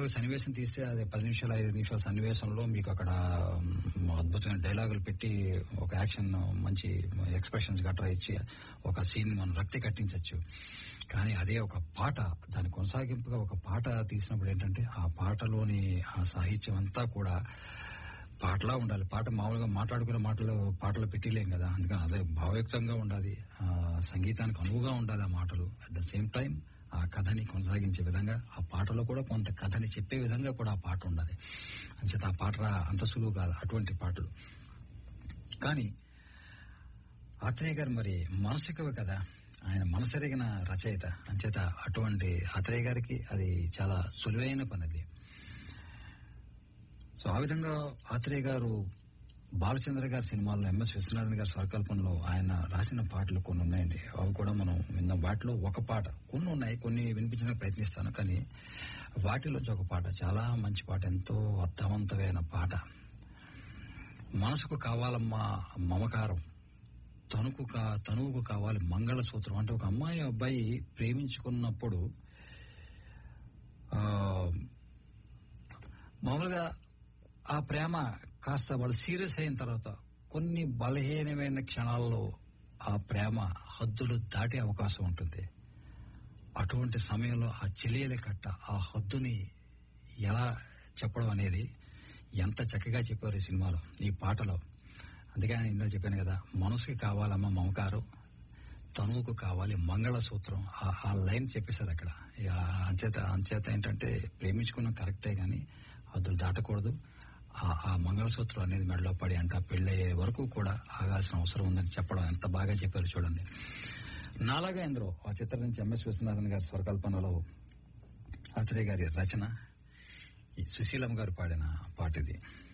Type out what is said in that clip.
ఒక సన్నివేశం తీస్తే అది పది నిమిషాలు ఐదు నిమిషాల సన్నివేశంలో మీకు అక్కడ మ్, అద్భుతమైన డైలాగులు పెట్టి ఒక యాక్షన్ మంచి ఎక్స్ప్రెషన్స్ గట్రా ఇచ్చి ఒక సీన్ మనం రక్తి కట్టించవచ్చు కానీ అదే ఒక పాట దాని కొనసాగింపుగా ఒక పాట తీసినప్పుడు ఏంటంటే ఆ పాటలోని ఆ సాహిత్యం అంతా కూడా పాటలా ఉండాలి పాట మామూలుగా మాట్లాడుకునే మాటలు పాటలు పెట్టలేం కదా అందుకని అదే భావయుక్తంగా ఉండాలి ఆ సంగీతానికి అనువుగా ఉండాలి ఆ మాటలు అట్ ద సేమ్ టైం ఆ కథని కొనసాగించే విధంగా ఆ పాటలో కూడా కొంత కథని చెప్పే విధంగా కూడా ఆ పాట ఉండాలి అంచేత ఆ పాట రా- అంత సులువు కాదు అటువంటి పాటలు కానీ ఆత్రేయ గారు మరి మనసు కవి కదా ఆయన మనసెరిగిన రచయిత అంచేత అటువంటి ఆత్రేయ గారికి అది చాలా సులువైన పని అది సో ఆ విధంగా ఆత్రేయ గారు బాలచంద్ర గారి సినిమాల్లో ఎంఎస్ విశ్వనాథన్ గారి స్వరకల్పనలో ఆయన రాసిన పాటలు కొన్ని ఉన్నాయండి అవి కూడా మనం విన్న వాటిలో ఒక పాట కొన్ని ఉన్నాయి కొన్ని వినిపించడానికి ప్రయత్నిస్తాను కానీ వాటిలోంచి ఒక పాట చాలా మంచి పాట ఎంతో అర్థవంతమైన పాట మనసుకు కావాలమ్మా మమకారం తనుకు కా తనువుకు కావాలి మంగళసూత్రం అంటే ఒక అమ్మాయి అబ్బాయి ప్రేమించుకున్నప్పుడు ఆ, మామూలుగా ఆ ప్రేమ కాస్త వాళ్ళు సీరియస్ అయిన తర్వాత కొన్ని బలహీనమైన క్షణాల్లో ఆ ప్రేమ హద్దులు దాటే అవకాశం ఉంటుంది అటువంటి సమయంలో ఆ చెలియల కట్ట ఆ హద్దుని ఎలా చెప్పడం అనేది ఎంత చక్కగా చెప్పారు ఈ సినిమాలో ఈ పాటలో అందుకే నేను ఇందాక చెప్పాను కదా మనసుకి కావాలమ్మ మమకారం తనువుకు కావాలి మంగళసూత్రం ఆ- ఆ లైన్ చెప్పేశారు అక్కడ ఇక అంచేత అంచేత ఏంటంటే ప్రేమించుకున్న కరెక్టే గాని అదులు దాటకూడదు ఆ- ఆ మంగళసూత్రం అనేది మెడలో పడి అంటే ఆ పెళ్ళయ్యే వరకు కూడా ఆగాల్సిన అవసరం ఉందని చెప్పడం ఎంత బాగా చెప్పారు చూడండి నాలాగా ఇందులో ఆ చిత్రం నుంచి ఎంఎస్ విశ్వనాథన్ గారి స్వరకల్పనలో ఆత్రేయ గారి రచన ఈ సుశీలమ్మ గారు పాడిన పాట ఇది